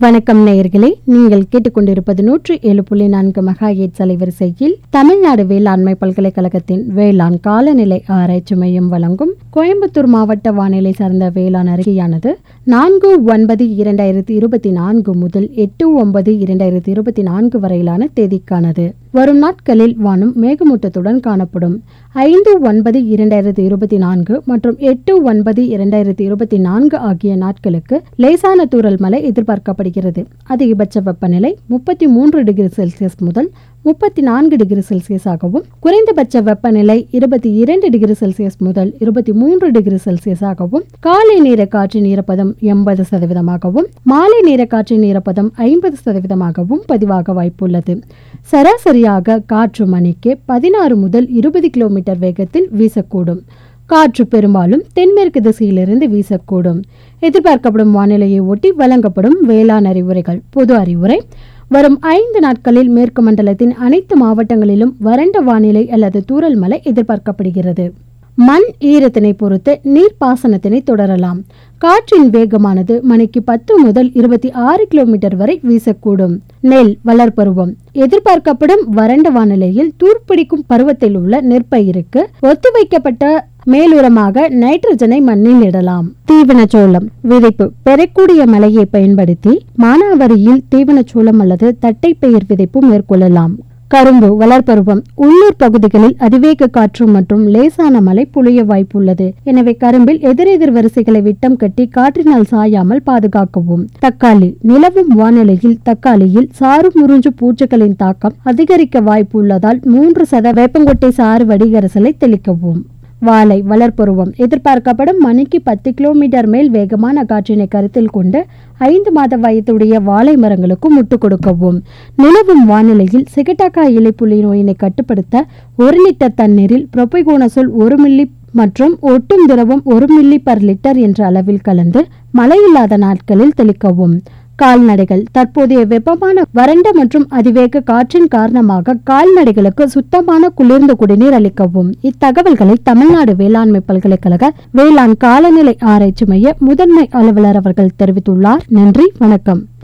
வணக்கம் நேயர்களே நீங்கள் கேட்டுக்கொண்டிருப்பது நூற்றி ஏழு புள்ளி நான்கு மெகா எயிட் அலைவரிசையில் தமிழ்நாடு வேளாண்மை பல்கலைக்கழகத்தின் வேளாண் காலநிலை ஆராய்ச்சி மையம் வழங்கும் கோயம்புத்தூர் மாவட்ட வானிலை சார்ந்த வேளாண் அறிக்கையானது நான்கு ஒன்பது இரண்டாயிரத்தி இருபத்தி நான்கு முதல் எட்டு ஒன்பது இரண்டாயிரத்தி இருபத்தி நான்கு வரையிலான தேதிக்கானது வரும் நாட்களில் வானம் மேகமூட்டத்துடன் காணப்படும் ஐந்து ஒன்பது இரண்டாயிரத்தி இருபத்தி நான்கு மற்றும் எட்டு ஒன்பது இரண்டாயிரத்தி இருபத்தி நான்கு ஆகிய நாட்களுக்கு லேசான தூறல் மழை எதிர்பார்க்கப்படுகிறது அதிகபட்ச வெப்பநிலை முப்பத்தி மூன்று டிகிரி செல்சியஸ் முதல் முப்பத்தி நான்கு டிகிரி செல்சியஸ் ஆகவும் குறைந்தபட்ச வெப்பநிலை இருபத்தி இரண்டு டிகிரி செல்சியஸ் முதல் இருபத்தி மூன்று டிகிரி செல்சியஸ் ஆகவும் காலை நேர காற்றின் ஈரப்பதம் எண்பது சதவீதமாகவும் மாலை நேர காற்றின் ஈரப்பதம் ஐம்பது சதவீதமாகவும் பதிவாக வாய்ப்புள்ளது சராசரியாக காற்று மணிக்கு பதினாறு முதல் இருபது கிலோமீட்டர் வேகத்தில் வீசக்கூடும் காற்று பெரும்பாலும் தென்மேற்கு திசையிலிருந்து வீசக்கூடும் எதிர்பார்க்கப்படும் வானிலையை ஒட்டி வழங்கப்படும் வேளாண் அறிவுரைகள் பொது அறிவுரை வரும் ஐந்து நாட்களில் மேற்கு மண்டலத்தின் அனைத்து மாவட்டங்களிலும் வறண்ட வானிலை அல்லது தூறல் மழை எதிர்பார்க்கப்படுகிறது மண் ஈரத்தினை பொறுத்து நீர்ப்பாசனத்தினை தொடரலாம் காற்றின் வேகமானது மணிக்கு பத்து முதல் இருபத்தி ஆறு கிலோமீட்டர் வரை வீசக்கூடும் நெல் வளர்பருவம் எதிர்பார்க்கப்படும் வறண்ட வானிலையில் தூர்ப்பிடிக்கும் பருவத்தில் உள்ள நெற்பயிருக்கு ஒத்திவைக்கப்பட்ட மேலுரமாக நைட்ரஜனை மண்ணில் இடலாம் தீவனச்சோளம் விதைப்பு பெறக்கூடிய மழையை பயன்படுத்தி மானாவரியில் தீவனச்சோளம் அல்லது தட்டைப்பயிர் விதைப்பு மேற்கொள்ளலாம் கரும்பு வளர்ப்பருவம் உள்ளூர் பகுதிகளில் அதிவேக காற்று மற்றும் லேசான மழை பொழிய வாய்ப்புள்ளது எனவே கரும்பில் எதிரெதிர் வரிசைகளை விட்டம் கட்டி காற்றினால் சாயாமல் பாதுகாக்கவும் தக்காளி நிலவும் வானிலையில் தக்காளியில் சாறு முறிஞ்சு பூச்சிகளின் தாக்கம் அதிகரிக்க வாய்ப்புள்ளதால் மூன்று சத வேப்பங்கொட்டை சாறு வடிகரசலை தெளிக்கவும் வாழை வளர்ப்பருவம் எதிர்பார்க்கப்படும் மணிக்கு பத்து கிலோமீட்டர் மேல் வேகமான காற்றினை கருத்தில் கொண்டு ஐந்து மாத வயதுடைய வாழை மரங்களுக்கு முட்டு கொடுக்கவும் நிலவும் வானிலையில் சிகட்டாக்கா இலைப்புள்ளி நோயினை கட்டுப்படுத்த ஒரு லிட்டர் தண்ணீரில் புரோபைகோனசோல் ஒரு மில்லி மற்றும் ஒட்டும் திரவம் ஒரு மில்லி பர் லிட்டர் என்ற அளவில் கலந்து மழையில்லாத நாட்களில் தெளிக்கவும் கால்நடைகள் தற்போதைய வெப்பமான வறண்ட மற்றும் அதிவேக காற்றின் காரணமாக கால்நடைகளுக்கு சுத்தமான குளிர்ந்த குடிநீர் அளிக்கவும் இத்தகவல்களை தமிழ்நாடு வேளாண்மை பல்கலைக்கழக வேளாண் காலநிலை ஆராய்ச்சி மைய முதன்மை அலுவலர் அவர்கள் தெரிவித்துள்ளார் நன்றி வணக்கம்